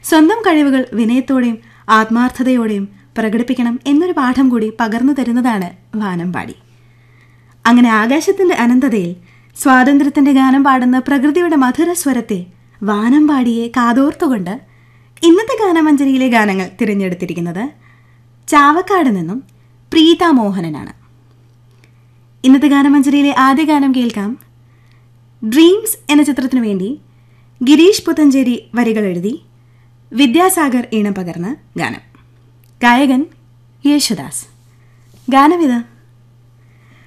സ്വന്തം കഴിവുകൾ വിനയത്തോടെയും ആത്മാർത്ഥതയോടെയും പ്രകടിപ്പിക്കണം എന്നൊരു പാഠം കൂടി പകർന്നു തരുന്നതാണ് വാനമ്പാടി അങ്ങനെ ആകാശത്തിന്റെ അനന്തതയിൽ സ്വാതന്ത്ര്യത്തിന്റെ ഗാനം പാടുന്ന പ്രകൃതിയുടെ മധുര സ്വരത്തെ വാനമ്പാടിയെ കാതോർത്തുകൊണ്ട് ഇന്നത്തെ ഗാനമഞ്ജരിയിലെ ഗാനങ്ങൾ തിരഞ്ഞെടുത്തിരിക്കുന്നത് ചാവക്കാട് നിന്നും പ്രീത മോഹനനാണ് ഇന്നത്തെ ഗാനമഞ്ജരിയിലെ ആദ്യ ഗാനം കേൾക്കാം ഡ്രീംസ് എന്ന ചിത്രത്തിനു വേണ്ടി ഗിരീഷ് പുത്തഞ്ചേരി വരികൾ എഴുതി വിദ്യാസാഗർ ഈണം പകർന്ന ഗാനം ഗായകൻ യേശുദാസ് ഗാനമിത്